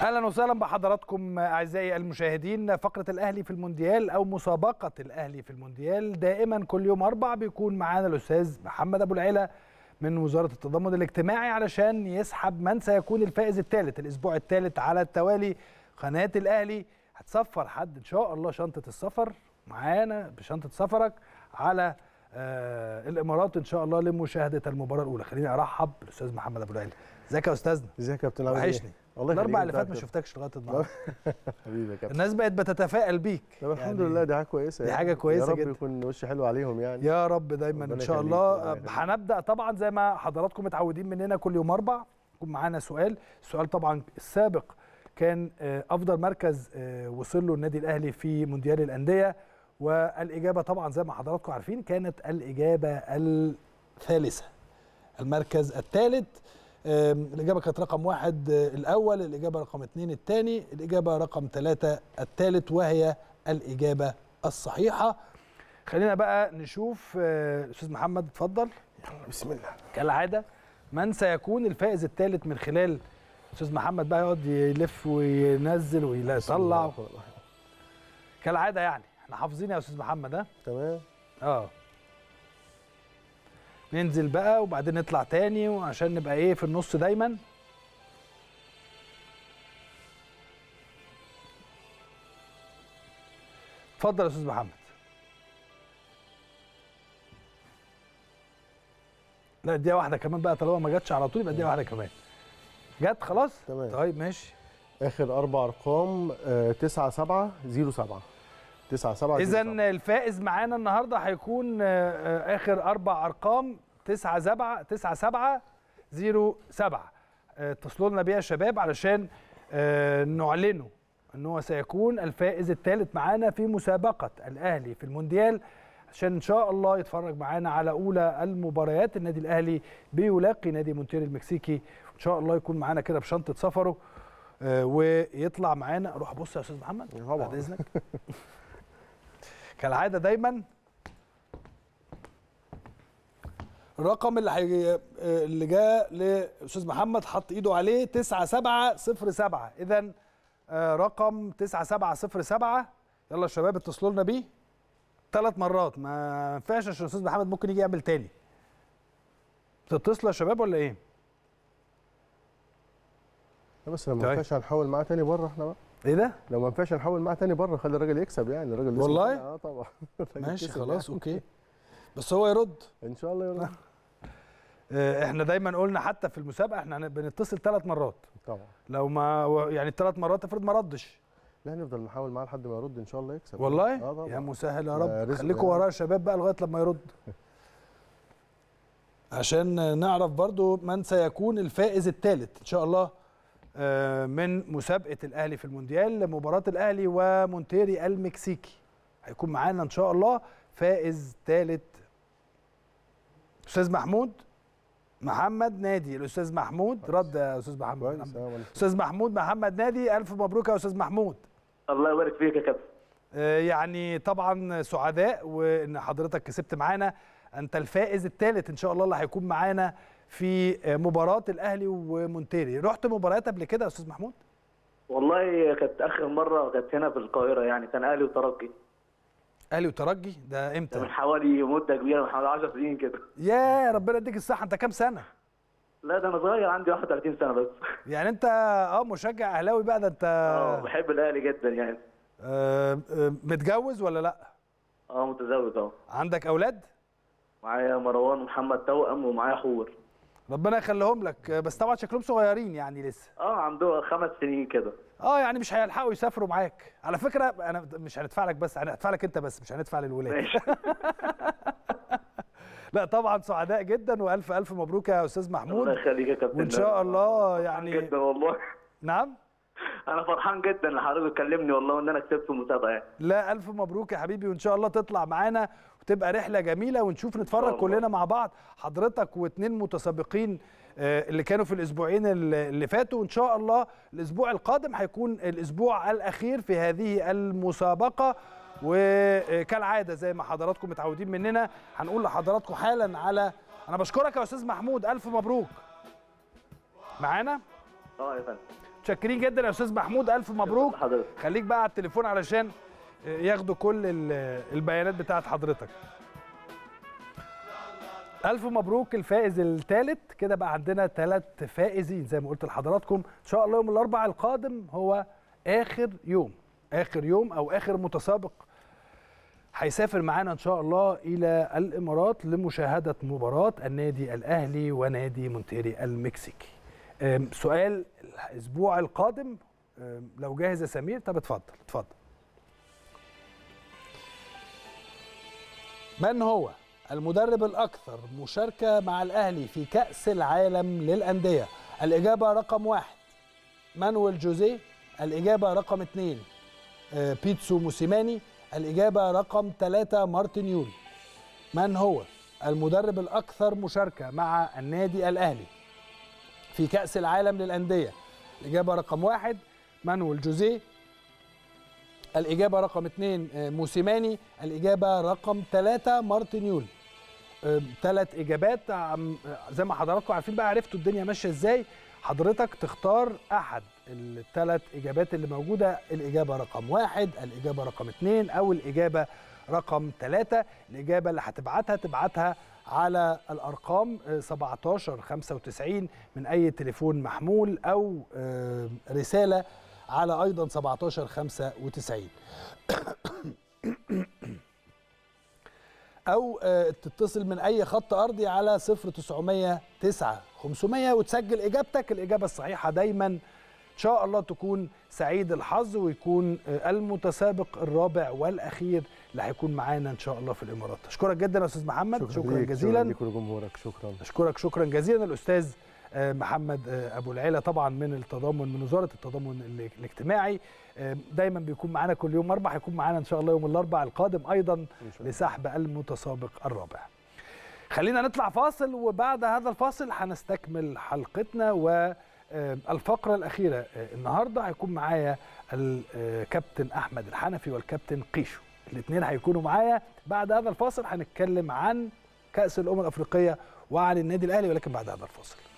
اهلا وسهلا بحضراتكم اعزائي المشاهدين فقره الاهلي في المونديال او مسابقه الاهلي في المونديال دائما كل يوم اربع بيكون معانا الاستاذ محمد ابو العلا من وزاره التضامن الاجتماعي علشان يسحب من سيكون الفائز الثالث الاسبوع الثالث على التوالي قناه الاهلي هتسفر حد ان شاء الله شنطه السفر معانا بشنطه سفرك على آه الامارات ان شاء الله لمشاهده المباراه الاولى خليني ارحب بالاستاذ محمد ابو العلا ازيك يا استاذنا ازيك يا كابتن عامل ايه؟ وحشني الله الاربع يخليك اللي فات انت ما عارف. شفتكش لغايه النهارده حبيبي يا كابتن الناس بقت بتتفائل بيك طب الحمد يعني لله دي حاجه كويسه دي يعني. حاجة كويسة يا رب جدا. يكون وش حلو عليهم يعني يا رب دايما ان ربنا شاء يخليك، الله ربنا يخليك. هنبدا طبعا زي ما حضراتكم متعودين مننا كل يوم اربع يكون معانا سؤال السؤال طبعا السابق كان آه، افضل مركز آه، وصل له النادي الاهلي في مونديال الانديه والاجابه طبعا زي ما حضراتكم عارفين كانت الاجابه الثالثه المركز الثالث آم، الإجابة كانت رقم واحد آه، الأول الإجابة رقم اثنين الثاني الإجابة رقم ثلاثة الثالث وهي الإجابة الصحيحة خلينا بقى نشوف آه، الأستاذ محمد اتفضل بسم الله كالعادة من سيكون الفائز الثالث من خلال أستاذ محمد بقى يقعد يلف وينزل ويطلع كالعادة يعني احنا حافظين يا أستاذ محمد ها تمام اه ننزل بقى وبعدين نطلع تاني وعشان نبقى ايه في النص دايما اتفضل يا استاذ محمد لا اديها واحده كمان بقى طالما ما جاتش على طول يبقى اديها واحده كمان جت خلاص تمام. طيب ماشي اخر اربع ارقام 9 7 0 7 9 7 اذا الفائز معانا النهارده هيكون آه، آه، اخر اربع ارقام 9 7 9 7 0 7 اتصلوا لنا بيها يا شباب علشان آه، نعلنه ان هو سيكون الفائز الثالث معانا في مسابقه الاهلي في المونديال عشان ان شاء الله يتفرج معانا على اولى المباريات النادي الاهلي بيلاقي نادي مونتير المكسيكي وان شاء الله يكون معانا كده بشنطه سفره آه، ويطلع معانا روح بص يا استاذ محمد طبعا. بعد اذنك كالعاده دايما الرقم اللي حي... اللي جاء لاستاذ محمد حط ايده عليه 9707 اذا آه، رقم 9707 يلا يا شباب اتصلوا لنا بيه ثلاث مرات ما ينفعش عشان الاستاذ محمد ممكن يجي يعمل تاني تتصلوا يا شباب ولا ايه؟ لا بس لو ما طيب. ينفعش هنحول معاه تاني بره احنا بقى ايه ده؟ لو ما ينفعش هنحول معاه تاني بره خلي الراجل يكسب يعني الراجل لسه والله؟ اه طبعا الراجل ماشي كسب خلاص يعني. اوكي بس هو يرد ان شاء الله يلا آه، احنا دايما قلنا حتى في المسابقه احنا هن- بنتصل ثلاث مرات طبعا لو ما و- يعني الثلاث مرات افرض ما ردش لا نفضل نحاول معاه لحد ما يرد ان شاء الله يكسب والله اه طبعا يا مسهل يا ده رب رزق خليكم يعني. وراه يا شباب بقى لغايه لما يرد عشان نعرف برضو من سيكون الفائز الثالث ان شاء الله آه، من مسابقه الاهلي في المونديال مباراه الاهلي ومونتيري المكسيكي هيكون معانا ان شاء الله فائز ثالث استاذ محمود محمد نادي الاستاذ محمود رد يا استاذ محمد كويس اه ولا- استاذ محمود محمد نادي الف مبروك يا استاذ محمود الله يبارك فيك يا كابتن آه، يعني طبعا سعداء وان حضرتك كسبت معانا انت الفائز الثالث ان شاء الله اللي هيكون معانا في آه، مباراه الاهلي ومونتيري رحت مباريات قبل كده يا استاذ محمود والله كانت اخر مره كانت هنا في القاهره يعني كان اهلي وترجي اهلي وترجي ده ده من امتى حوالي مده كبيره من حوالي 10 سنين كده يا ربنا يديك الصحه انت كام سنه لا ده انا صغير عندي 31 سنه بس يعني انت اه مشجع اهلاوي بقى ده انت اه بحب الاهلي جدا يعني آه، آه، متجوز ولا لا اه متزوج اه عندك اولاد معايا مروان ومحمد توأم ومعايا حور ربنا يخليهم لك آه، بس طبعا شكلهم صغيرين يعني لسه اه عنده خمس سنين كده اه يعني مش هيلحقوا يسافروا معاك على فكره انا مش هندفع لك بس هندفع لك انت بس مش هندفع للولاد ماشي لا طبعا سعداء جدا والف الف مبروك يا استاذ الله محمود يخليك يا كابتن وان شاء الله فرحان يعني جدا والله نعم انا فرحان جدا ان حضرتك تكلمني والله وان انا كسبت المسابقه يعني لا الف مبروك يا حبيبي وان شاء الله تطلع معانا وتبقى رحله جميله ونشوف نتفرج الله. كلنا مع بعض حضرتك واثنين متسابقين آه، اللي كانوا في الاسبوعين اللي اللي فاتوا وان شاء الله الاسبوع القادم هيكون الاسبوع الاخير في هذه المسابقه وكالعاده زي ما حضراتكم متعودين مننا هنقول لحضراتكم حالا على انا بشكرك يا استاذ محمود الف مبروك معانا اه يا فندم متشكرين جدا يا استاذ محمود الف مبروك حضرتك خليك بقى على التليفون علشان ياخدوا كل ال- البيانات بتاعت حضرتك ألف مبروك الفائز الثالث كده بقى عندنا ثلاث فائزين زي ما قلت لحضراتكم إن شاء الله يوم الأربعاء القادم هو آخر يوم آخر يوم أو آخر متسابق هيسافر معانا إن شاء الله إلى الإمارات لمشاهدة مباراة النادي الأهلي ونادي مونتيري المكسيكي أم، سؤال الأسبوع القادم أم، لو جاهز يا سمير طب اتفضل اتفضل من هو المدرب الأكثر مشاركة مع الأهلي في كأس العالم للأندية الإجابة رقم واحد مانويل جوزيه الإجابة رقم اثنين آه، بيتسو موسيماني الإجابة رقم ثلاثة مارتن يول من هو المدرب الأكثر مشاركة مع النادي الأهلي في كأس العالم للأندية الإجابة رقم واحد مانويل جوزيه الإجابة رقم اثنين آه، موسيماني الإجابة رقم ثلاثة مارتن يول ثلاث إجابات عم- آه، زي ما حضراتكم عارفين بقى عرفتوا الدنيا ماشية إزاي حضرتك تختار أحد الثلاث إجابات اللي موجودة الإجابة رقم واحد الإجابة رقم اثنين أو الإجابة رقم ثلاثة الإجابة اللي هتبعتها تبعتها على الأرقام آه، 17 95 من أي تليفون محمول أو آه، رسالة على أيضا 17 95 او آه، تتصل من اي خط ارضي على 0900 9 500 وتسجل اجابتك الاجابه الصحيحه دايما ان شاء الله تكون سعيد الحظ ويكون آه، المتسابق الرابع والاخير اللي هيكون معانا ان شاء الله في الامارات اشكرك جدا يا استاذ محمد شكرا, ليك، جزيلا شكرا ليك ولجمهورك شكرا اشكرك شكرا جزيلا الاستاذ آه، محمد آه، ابو العيله طبعا من التضامن من وزاره التضامن ال- الاجتماعي آه، دايما بيكون معانا كل يوم اربع هيكون معانا ان شاء الله يوم الاربع القادم ايضا إن شاء الله. لسحب المتسابق الرابع خلينا نطلع فاصل وبعد هذا الفاصل هنستكمل حلقتنا والفقرة الأخيرة آه، النهاردة هيكون معايا الكابتن أحمد الحنفي والكابتن قيشو الاثنين هيكونوا معايا بعد هذا الفاصل هنتكلم عن كأس الأمم الأفريقية وعن النادي الأهلي ولكن بعد هذا الفاصل